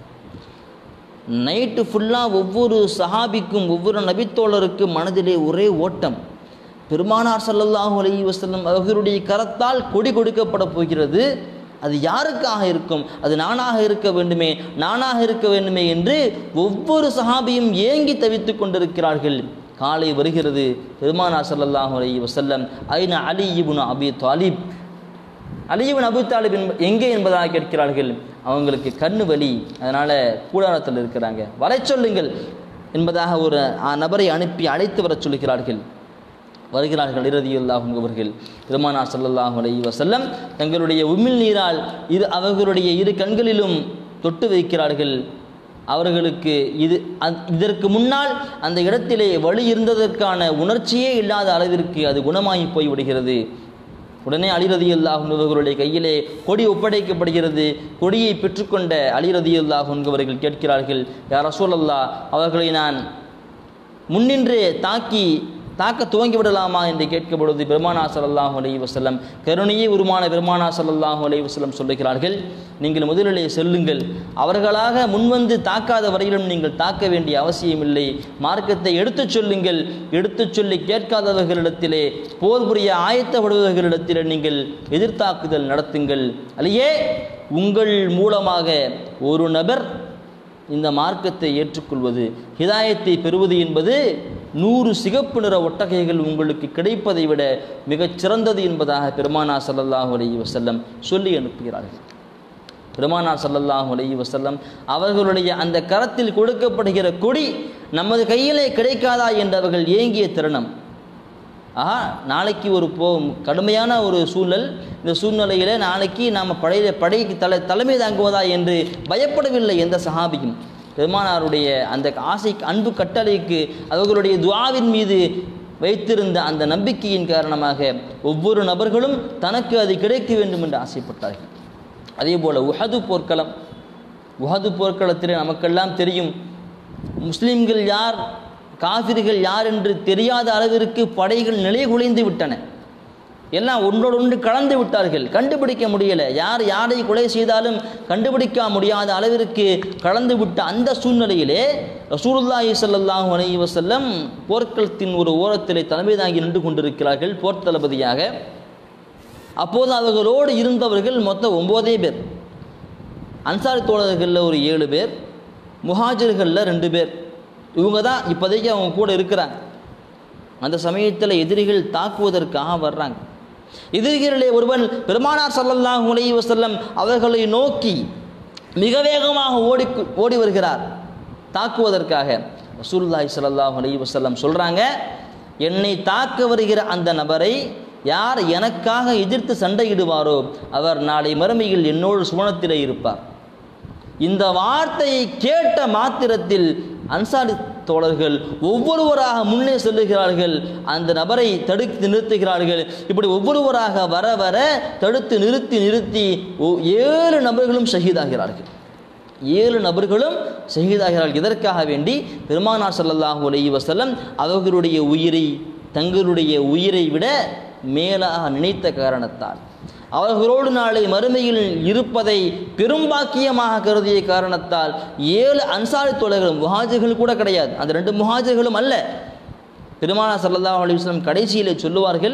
நைட்டு ஃபுல்லாக ஒவ்வொரு சஹாபிக்கும் ஒவ்வொரு நபித்தோழருக்கும் மனதிலே ஒரே ஓட்டம் பெருமானார் ஸல்லல்லாஹு அலைஹி வஸல்லம் அவர்களுடைய கரத்தால் கொடி கொடுக்கப்பட போகிறது அது யாருக்காக இருக்கும் அது நானாக இருக்க வேண்டுமே நானாக இருக்க வேண்டுமே என்று ஒவ்வொரு சஹாபியும் ஏங்கி தவித்துக் கொண்டிருக்கிறார்கள் காலை வருகிறது பெருமானார் ஸல்லல்லாஹு அலைஹி வஸல்லம் ஐன அலி இப்னு அபி தாலிப் அலியுவன் அபு தாலிப் என்ப எங்கே என்பதாக கேட்கிறார்கள் அவங்களுக்கு கண்ணு வலி அதனால் கூடாரத்தில் இருக்கிறாங்க வர சொல்லுங்கள் என்பதாக ஒரு அ, நபரை அனுப்பி அழைத்து வரச் சொல்கிறார்கள் வருகிறார்கள் இறுதியுல்லாஹும் அவர்கள் பெருமானார் ஸல்லல்லாஹு அலைஹி வஸல்லம் தங்களுடைய உமிழ் நீரால் இரு அவர்களுடைய இரு கண்களிலும் தொட்டு வைக்கிறார்கள் அவர்களுக்கு இது அந்- இதற்கு முன்னால் அந்த இடத்திலே வலி இருந்ததற்கான உணர்ச்சியே இல்லாத அளவிற்கு அது குணமாகி போய் விடுகிறது உடனே அலிரதியுல்லாஹ் என்பவர்களுடைய கையிலே கொடி ஒப்படைக்கப்படுகிறது கொடியை பெற்றுக்கொண்ட அலிரதியுல்லாஹ் என்பவர்கள் கேட்கிறார்கள் யார் ரசூலல்லா அவர்களை நான் முன்னின்று தாக்கி தாக்க துவங்கி விடலாமா என்று கேட்கப்படுவது பெருமானா ஸல்லல்லாஹு அலைஹி வஸல்லம் கருணையே உருமான பெருமானா ஸல்லல்லாஹு அலைஹி வஸல்லம் சொல்லுகிறார்கள் நீங்கள் முதலிலே செல்லுங்கள் அவர்களாக முன்வந்து தாக்காத வரையிலும் நீங்கள் தாக்க வேண்டிய அவசியமில்லை மார்க்கத்தை எடுத்துச் சொல்லுங்கள் எடுத்துச் சொல்லி கேட்காதவர்களிடத்திலே போர் புரிய ஆயத்தப்படுபவர்களிடத்திலே நீங்கள் எதிர்த்தாக்குதல் நடத்துங்கள் அலையே உங்கள் மூலமாக ஒரு நபர் இந்த மார்க்கத்தை ஏற்றுக்கொள்வது ஹிதாயத்தை பெறுவது என்பது நூறு சிகப்பு நிற ஒட்டகைகள் உங்களுக்கு கிடைப்பதை விட மிகச் சிறந்தது என்பதாக பெருமானா ஸல்லல்லாஹு அலைஹி வஸல்லம் சொல்லி அனுப்புகிறார்கள் பெருமானார் ஸல்லல்லாஹு அலைஹி வஸல்லம் அவர்களுடைய அந்த கரத்தில் கொடுக்கப்படுகிற கொடி நமது கையிலே கிடைக்காதா என்று அவர்கள் ஏங்கிய தருணம் ஆஹா நாளைக்கு ஒரு போ கடுமையான ஒரு சூழல் இந்த சூழ்நிலையில் நாளைக்கு நாம் படையில படைக்கு தலை தலைமை தாங்குவதா என்று பயப்படவில்லை எந்த சஹாபியும் பெருமானாருடைய அந்த ஆசை அன்பு கட்டளைக்கு அவர்களுடைய துஆவின் மீது வைத்திருந்த அந்த நம்பிக்கையின் காரணமாக ஒவ்வொரு நபர்களும் தனக்கு அது கிடைக்க வேண்டும் என்று ஆசைப்பட்டார்கள் அதே போல் உஹது போர்க்களம் உஹது போர்க்களத்தில் நமக்கெல்லாம் தெரியும் முஸ்லிம்கள் யார் காஃபிர்கள் யார் என்று தெரியாத அளவிற்கு படைகள் நிலை குலைந்து விட்டன எல்லாம் ஒன்றோடொன்று கலந்து விட்டார்கள் கண்டுபிடிக்க முடியல யார் யாரை கொலை செய்தாலும் கண்டுபிடிக்க முடியாத அளவிற்கு கலந்து விட்ட அந்த சூழ்நிலையிலே ரசூலுல்லாஹி ஸல்லல்லாஹு அலைஹி வஸல்லம் போர்க்களத்தின் ஒரு ஓரத்திலே தலைமை தாங்கி நின்று கொண்டிருக்கிறார்கள் போர் தளபதியாக அப்போது அவர்களோடு இருந்தவர்கள் மொத்தம் ஒம்போதே பேர் அன்சாரி தோழர்களில் ஒரு ஏழு பேர் முஹாஜர்களில் ரெண்டு பேர் இவங்க தான் இப்போதைக்கு அவங்க கூட இருக்கிறாங்க அந்த சமயத்தில் எதிரிகள் தாக்குவதற்காக வர்றாங்க எதிரிகளிலே ஒருவன் பெருமானார் ஸல்லல்லாஹு அலைஹி வஸல்லம் அவர்களை நோக்கி மிக வேகமாக ஓடி ஓடி வருகிறார் தாக்குவதற்காக ரசூலுல்லாஹி ஸல்லல்லாஹு அலைஹி வஸல்லம் சொல்றாங்க என்னை தாக்க வருகிற அந்த நபரை யார் எனக்காக எதிர்த்து சண்டையிடுவாரோ அவர் நாளை மறுமையில் என்னோடு சுவனத்திலே இருப்பார் இந்த வார்த்தையை கேட்ட மாத்திரத்தில் அன்சாரி தோழர்கள் ஒவ்வொருவராக முன்னே செல்லுகிறார்கள் அந்த நபரை தடுத்து நிறுத்துகிறார்கள் இப்படி ஒவ்வொருவராக வர வர தடுத்து நிறுத்தி நிறுத்தி ஒ- ஏழு நபர்களும் ஷஹீதாகிறார்கள் ஏழு நபர்களும் ஷஹீதாகிறார்கள் இதற்காக வேண்டி பெருமானார் ஸல்லல்லாஹு அலைஹி வஸல்லம் அவர்களுடைய உயிரை தங்களுடைய உயிரை விட மேலாக நினைத்த காரணத்தால் அவர்களோடு நாளை மறுமையில் இருப்பதை பெரும்பாக்கியமாக கருதிய காரணத்தால் ஏழு அன்சாரி தோழர்களும் முஹாஜிர்கள் கூட கிடையாது அந்த ரெண்டு முஹாஜிர்களும் அல்ல பெருமானார் ஸல்லல்லாஹு அலைஹி வஸல்லம் கடைசியிலே சொல்லுவார்கள்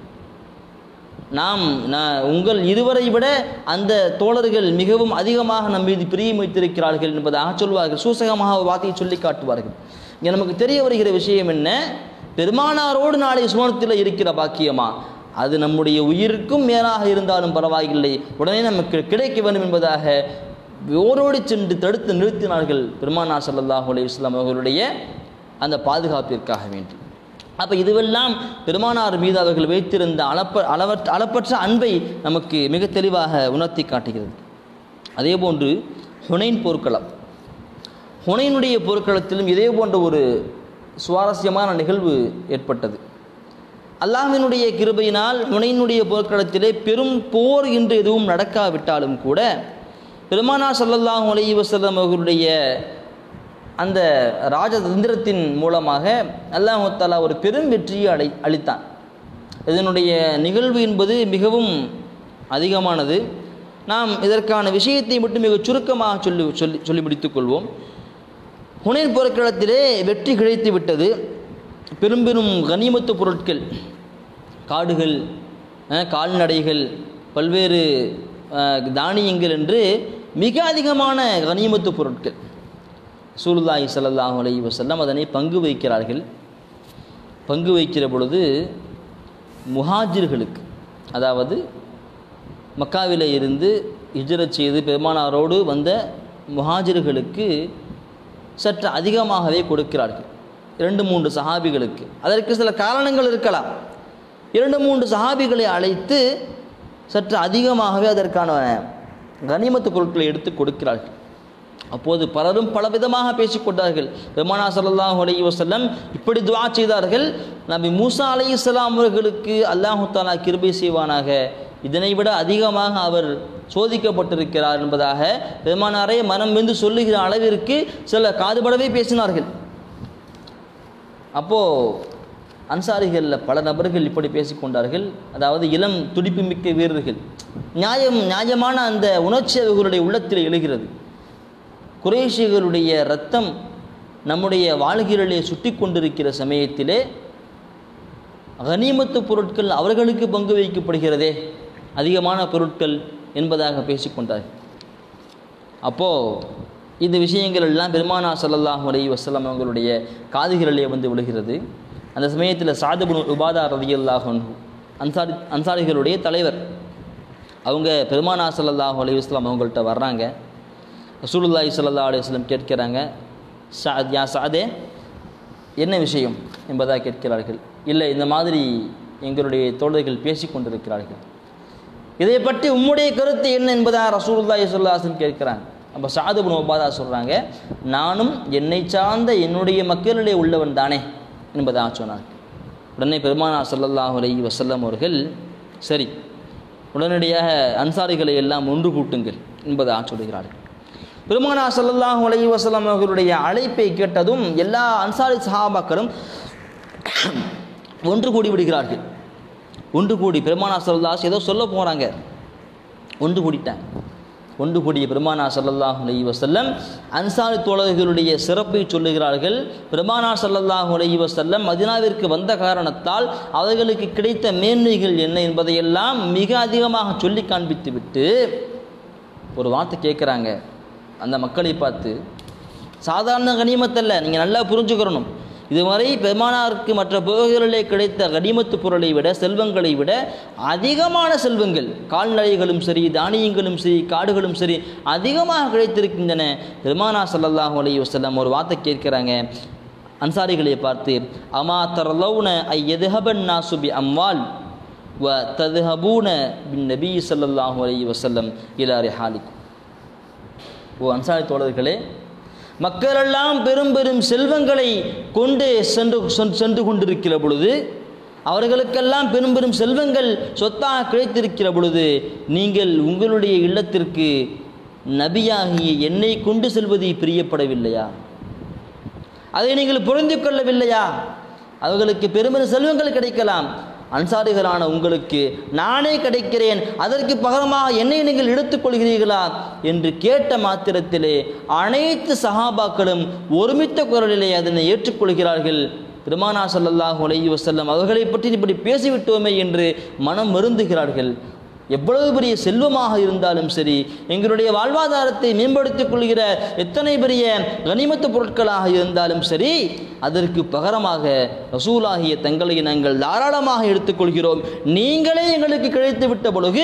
நாம் நான் உங்கள் இருவரை விட அந்த தோழர்கள் மிகவும் அதிகமாக நம் மீது பிரியம் வைத்திருக்கிறார்கள் என்பதாக சொல்வார்கள் சூசகமாக ஒரு வார்த்தையை சொல்லி காட்டுவார்கள் இங்கே நமக்கு தெரிய வருகிற விஷயம் என்ன பெருமானாரோடு நாளை சுமணத்தில் இருக்கிற பாக்கியமா அது நம்முடைய உயிருக்கும் மேலாக இருந்தாலும் பரவாயில்லை உடனே நமக்கு கிடைக்க வேண்டும் என்பதாக ஓரோடி சென்று தடுத்து நிறுத்தினார்கள் பெருமானார் ஸல்லல்லாஹு அலைஹி வஸல்லம் அவர்களுடைய அந்த பாதுகாப்பிற்காக வேண்டி அப்போ இதுவெல்லாம் பெருமானார் மீது அவர்கள் வைத்திருந்த அளப்ப அளவற்ற அளப்பற்ற அன்பை நமக்கு மிக தெளிவாக உணர்த்தி காட்டுகிறது அதே போன்று ஹுனைன் போர்க்களம் ஹுனைனுடைய போர்க்களத்திலும் இதே போன்ற ஒரு சுவாரஸ்யமான நிகழ்வு ஏற்பட்டது அல்லாஹ்வினுடைய கிருபையினால் ஹுனைனுடைய போர்க்களத்திலே பெரும் போர் என்று எதுவும் நடக்காவிட்டாலும் கூட பெருமானார் ஸல்லல்லாஹு அலைஹி வஸல்லம் அவர்களுடைய அந்த ராஜதந்திரத்தின் மூலமாக அல்லாஹ் தஆலா ஒரு பெரும் வெற்றியை அடை அளித்தான் இதனுடைய நிகழ்வு என்பது மிகவும் அதிகமானது நாம் இதற்கான விஷயத்தை மட்டும் மிக சுருக்கமாக சொல்லி சொல்லி சொல்லி முடித்துக் கொள்வோம் ஹுனைன் போர்க்களத்திலே வெற்றி கிடைத்து விட்டது பெரும் பெரும் கனிமத்து பொருட்கள் காடுகள் அஹ், கால்நடைகள் பல்வேறு அஹ், தானியங்கள் என்று மிக அதிகமான கனிமத்து பொருட்கள் சூலுல்லாஹி ஸல்லல்லாஹு அலைஹி வஸல்லம் அதனை பங்கு வைக்கிறார்கள் பங்கு வைக்கிற பொழுது முஹாஜிர்களுக்கு அதாவது மக்காவிலே இருந்து ஹிஜ்ரத் செய்து பெருமானாரோடு வந்த முஹாஜிர்களுக்கு சற்று அதிகமாகவே கொடுக்கிறார்கள் இரண்டு மூன்று சஹாபிகளுக்கு அதற்கு சில காரணங்கள் இருக்கலாம் இரண்டு மூன்று சஹாபிகளை அழைத்து சற்று அதிகமாகவே அதற்கான கனிமத்து பொருட்களை எடுத்து கொடுக்கிறார்கள் அப்போது பலரும் பலவிதமாக பேசிக்கொண்டார்கள் பெருமானா ஸல்லல்லாஹு அலைஹி வஸல்லம் இப்படி துஆ செய்தார்கள் நபி மூசா அலைஹிஸ்ஸலாம் அவர்களுக்கு அல்லாஹு தஆலா கிருபை செய்வானாக இதனை விட அதிகமாக அவர் சோதிக்கப்பட்டிருக்கிறார் என்பதாக பெருமானாரே மனம் வெந்து சொல்லுகிற அளவிற்கு சில காதுபடவே பேசினார்கள் அப்போது அன்சாரிகளில் பல நபர்கள் இப்படி பேசிக்கொண்டார்கள் அதாவது இளம் துடிப்பு மிக்க வீரர்கள் நியாயம் நியாயமான அந்த உணர்ச்சி அவர்களுடைய உள்ளத்தில் எழுகிறது குறைஷிகளுடைய ரத்தம் நம்முடைய வாழ்கிறலே சுட்டி கொண்டிருக்கிற சமயத்திலே கனிமத்து பொருட்கள் அவர்களுக்கு பங்கு வைக்கப்படுகிறதே அதிகமான பொருட்கள் என்பதாக பேசிக்கொண்டார்கள் அப்போது இந்த விஷயங்கள் எல்லாம் பெருமானா ஸல்லல்லாஹு அலைஹி வஸல்லம் அவங்களுடைய காதுகளிலே வந்து விழுகிறது அந்த சமயத்தில் சாதுபுன் உபாதா ரதியல்லாஹு அன்ஹு அன்சாரி அன்சாரிகளுடைய தலைவர் அவங்க பெருமானா ஸல்லல்லாஹு அலைஹி வஸல்லம் அவங்கள்ட்ட வர்றாங்க ரசூலுல்லாஹி ஸல்லல்லாஹு அலைஹி வஸல்லம் கேட்கிறாங்க சாத் யா சாதே என்ன விஷயம் என்பதாக கேட்கிறார்கள் இல்லை இந்த மாதிரி எங்களுடைய தோழர்கள் பேசிக் கொண்டிருக்கிறார்கள் இதை பற்றி உம்முடைய கருத்து என்ன என்பதாக ரசூலுல்லாஹி ஸல்லல்லாஹு அலைஹி வஸல்லம் கேட்கிறாங்க அப்போ சாது பின் உபாதா சொல்கிறாங்க நானும் என்னை சார்ந்த என்னுடைய மக்களிலே உள்ளவன் தானே என்பதாக சொன்னார் உடனே பெருமானா ஸல்லல்லாஹு அலைஹி வஸல்லம் அவர்கள் சரி உடனடியாக அன்சாரிகளை எல்லாம் ஒன்று கூட்டுங்கள் என்பதாக சொல்கிறார்கள் பெருமானா ஸல்லல்லாஹு அலைஹி வஸல்லம் அவர்களுடைய அழைப்பை கேட்டதும் எல்லா அன்சாரி சஹாபாக்களும் ஒன்று கூடி விடுகிறார்கள் ஒன்று கூடி பெருமானா ஸல்லல்லாஹு ஏதோ சொல்ல போகிறாங்க ஒன்று கூடிட்டாங்க ஒன்று கூடிய பெருமானா ஸல்லல்லாஹு அலைஹி வஸல்லம் அன்சாரி தோழர்களுடைய சிறப்பை சொல்லுகிறார்கள் பெருமானா ஸல்லல்லாஹு அலைஹி வஸல்லம் மதினாவிற்கு வந்த காரணத்தால் அவர்களுக்கு கிடைத்த மேன்மைகள் என்ன என்பதையெல்லாம் மிக அதிகமாக சொல்லி காண்பித்து விட்டு ஒரு வார்த்தை கேட்குறாங்க அந்த மக்களை பார்த்து சாதாரண கனிமத்தல்ல நீங்கள் நல்லா புரிஞ்சுக்கிறணும் இதுவரை பெருமானாருக்கு மற்ற போர்களிலே கிடைத்த கனிமத்து பொருளை விட செல்வங்களை விட அதிகமான செல்வங்கள் கால்நடைகளும் சரி தானியங்களும் சரி காடுகளும் சரி அதிகமாக கிடைத்திருக்கின்றன பெருமானா ஸல்லல்லாஹு அலைஹி வஸல்லம் ஒரு வார்த்தை கேட்கிறாங்க அன்சாரிகளை பார்த்து அமா தரலவுன ஐ எதுஹபன் நாசுபி அம்வால் வ ததுஹபூன பின் நபி ஸல்லல்லாஹு அலைஹி வஸல்லம் இலா ரிஹாலிக்கும் ஓ அன்சாரி தோழர்களே மக்களெல்லாம் பெரும் பெரும் செல்வங்களை கொண்டு சென்று சென்று- சென்று கொண்டிருக்கிற பொழுது அவர்களுக்கெல்லாம் பெரும் பெரும் செல்வங்கள் சொத்தாக கிடைத்திருக்கிற பொழுது நீங்கள் உங்களுடைய இல்லத்திற்கு நபியாகிய என்னை கொண்டு செல்வது பிரியப்படவில்லையா அதை நீங்கள் புரிந்து கொள்ளவில்லையா அவர்களுக்கு பெருமெரும் செல்வங்கள் கிடைக்கலாம் அன்சாரிகளான உங்களுக்கு நானே கிடைக்கிறேன் அதற்கு பகரமாக என்னை நீங்கள் எடுத்துக்கொள்கிறீர்களா என்று கேட்ட மாத்திரத்திலே அனைத்து சஹாபாக்களும் ஒருமித்த குரலிலே அதனை ஏற்றுக்கொள்கிறார்கள் பெருமானா ஸல்லல்லாஹு அலைஹி வஸல்லம் அவர்களை பற்றி இப்படி பேசிவிட்டோமே என்று மனம் வருந்துகிறார்கள் எவ்வளவு பெரிய செல்வமாக இருந்தாலும் சரி எங்களுடைய வாழ்வாதாரத்தை மேம்படுத்திக் கொள்கிற எத்தனை பெரிய கனிமத்து பொருட்களாக இருந்தாலும் சரி அதற்கு பகரமாக ரசூலாகிய தங்களை நாங்கள் தாராளமாக எடுத்துக்கொள்கிறோம் நீங்களே எங்களுக்கு கிடைத்து விட்ட பொழுது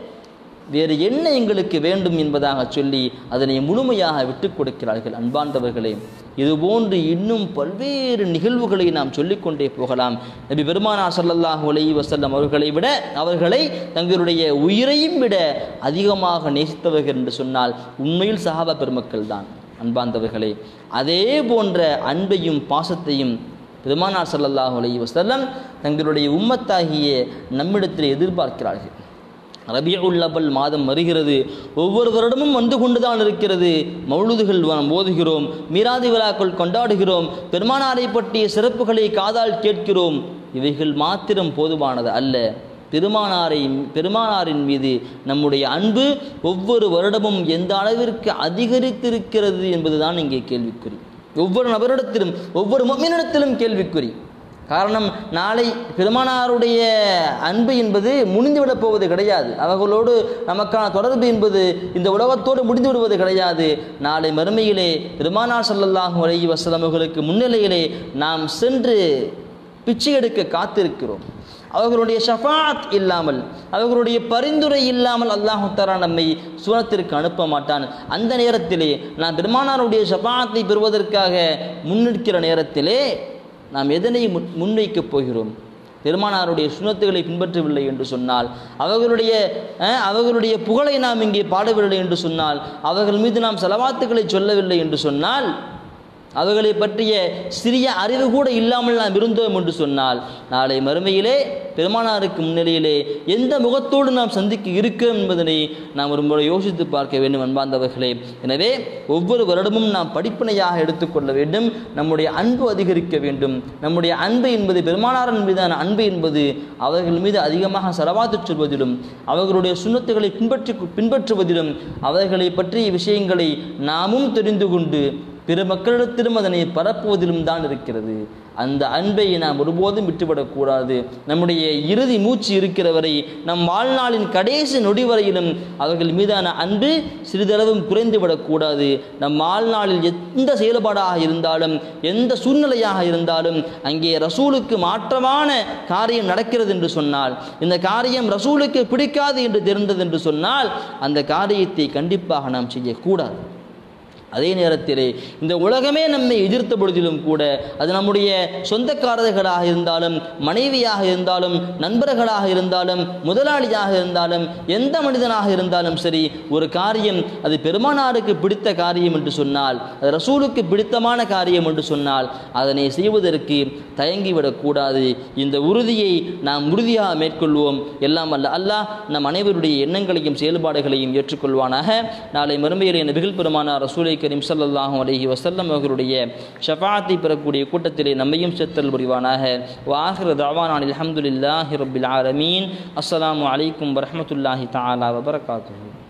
வேறு என்ன எங்களுக்கு வேண்டும் என்பதாக சொல்லி அதனை முழுமையாக விட்டுக் கொடுக்கிறார்கள் அன்பார்ந்தவர்களே இதுபோன்று இன்னும் பல்வேறு நிகழ்வுகளை நாம் சொல்லிக்கொண்டே போகலாம் நபி பெருமானா ஸல்லல்லாஹு அலைஹி வஸல்லம் அவர்களை விட அவர்களை தங்களுடைய உயிரையும் விட அதிகமாக நேசித்தவர்கள் என்று சொன்னால் உண்மையில் சஹாபா பெருமக்கள் தான் அன்பார்ந்தவர்களே அதே போன்ற அன்பையும் பாசத்தையும் பெருமானார் ஸல்லல்லாஹு அலைஹி வஸல்லம் தங்களுடைய உம்மத்தாகிய நம்மிடத்தில் எதிர்பார்க்கிறார்கள் ரபியுல் அவல் மாதம் வருகிறது ஒவ்வொரு வருடமும் வந்து கொண்டுதான் இருக்கிறது மௌலுதுகள் நாம் ஓதுகிறோம் மீராதி விழாக்கள் கொண்டாடுகிறோம் பெருமானாரை பற்றிய சிறப்புகளை காதால் கேட்கிறோம் இவைகள் மாத்திரம் போதுமானது அல்ல பெருமானாரை பெருமானாரின் மீது நம்முடைய அன்பு ஒவ்வொரு வருடமும் எந்த அளவிற்கு அதிகரித்திருக்கிறது என்பதுதான் இங்கே கேள்விக்குறி ஒவ்வொரு நபரிடத்திலும் ஒவ்வொரு மம்மினிடத்திலும் கேள்விக்குறி காரணம் நாளை பெருமானாருடைய அன்பு என்பது முடிந்துவிடப் போவது கிடையாது அவர்களோடு நமக்கான தொடர்பு என்பது இந்த உலகத்தோடு முடிந்து விடுவது கிடையாது நாளை மறுமையிலே பெருமானார் ஸல்லல்லாஹு அலைஹி வஸல்லம் அவர்களுக்கு முன்னிலையிலே நாம் சென்று பிச்சை எடுக்க காத்திருக்கிறோம் அவர்களுடைய ஷஃபாத் இல்லாமல் அவர்களுடைய பரிந்துரை இல்லாமல் அல்லாஹு தஆலா நம்மை சூனத்திற்கு அனுப்ப மாட்டான் அந்த நேரத்திலே நாம் பெருமானாருடைய ஷஃபாத்தை பெறுவதற்காக முன்னிற்கிற நேரத்திலே நாம் எதனை முன் முன்வைக்கப் போகிறோம் பெருமானாருடைய சுனத்துகளை பின்பற்றவில்லை என்று சொன்னால் அவர்களுடைய அஹ், அவர்களுடைய புகழை நாம் இங்கே பாடவில்லை என்று சொன்னால் அவர்கள் மீது நாம் செலவாத்துக்களை சொல்லவில்லை என்று சொன்னால் அவர்களை பற்றிய சிறிய அறிவு கூட இல்லாமல் நாம் இருந்தோம் என்று சொன்னால் நாளை மறுமையிலே பெருமானாருக்கு முன்னிலையிலே எந்த முகத்தோடு நாம் சந்திக்க இருக்கிறோம் என்பதனை நாம் ஒரு முறை யோசித்து பார்க்க வேண்டும் அன்பார்ந்தவர்களே எனவே ஒவ்வொரு வருடமும் நாம் படிப்பினையாக எடுத்துக்கொள்ள வேண்டும் நம்முடைய அன்பு அதிகரிக்க வேண்டும் நம்முடைய அன்பு என்பது பெருமானாரின் மீதான அன்பு என்பது அவர்கள் மீது அதிகமாக செலவாத்து சொல்வதிலும் அவர்களுடைய சுண்ணத்துகளை பின்பற்றி பின்பற்றுவதிலும் அவர்களை பற்றிய விஷயங்களை நாமும் தெரிந்து கொண்டு பிற மக்களிடத்திலும் அதனை பரப்புவதிலும் தான் இருக்கிறது அந்த அன்பை நாம் ஒருபோதும் விட்டுவிடக்கூடாது நம்முடைய இறுதி மூச்சு இருக்கிற வரை நம் வாழ்நாளின் கடைசி நொடி வரையிலும் அவர்கள் மீதான அன்பு சிறிதளவும் குறைந்துவிடக்கூடாது நம் வாழ்நாளில் எந்த செயல்பாடாக இருந்தாலும் எந்த சூழ்நிலையாக இருந்தாலும் அங்கே ரசூலுக்கு மாற்றமான காரியம் நடக்கிறது என்று சொன்னால் இந்த காரியம் ரசூலுக்கு பிடிக்காது என்று தெரிந்தது என்று சொன்னால் அந்த காரியத்தை கண்டிப்பாக நாம் செய்யக்கூடாது அதே நேரத்திலே இந்த உலகமே நம்மை எதிர்த்த பொழுதிலும் கூட அது நம்முடைய சொந்தக்காரர்களாக இருந்தாலும் மனைவியாக இருந்தாலும் நண்பர்களாக இருந்தாலும் முதலாளியாக இருந்தாலும் எந்த மனிதனாக இருந்தாலும் சரி ஒரு காரியம் அது பெருமானாருக்கு பிடித்த காரியம் என்று சொன்னால் அது ரசூலுக்கு பிடித்தமான காரியம் என்று சொன்னால் அதனை செய்வதற்கு தயங்கிவிடக்கூடாது இந்த உறுதியை நாம் உறுதியாக மேற்கொள்வோம் எல்லாம் அல்ல அல்லாஹ் நம் அனைவருடைய எண்ணங்களையும் செயல்பாடுகளையும் ஏற்றுக்கொள்வானாக நாளை மறுமையிலே நபிகள் பெருமானார் ரசூலை கரீம் ஸல்லல்லாஹு அலைஹி வஸல்லம் அவர்களுடைய ஷஃபாத்தை பெறக்கூடிய கூட்டத்திலே நம்மையும் சேர்த்தல் புரிவானாக வாஹிர தாவானான் அல்ஹம்துலில்லாஹி ரப்பில் ஆலமீன் அஸ்ஸலாமு அலைக்கும் வரஹ்மத்துல்லாஹி தஆலா வபரகாத்துஹு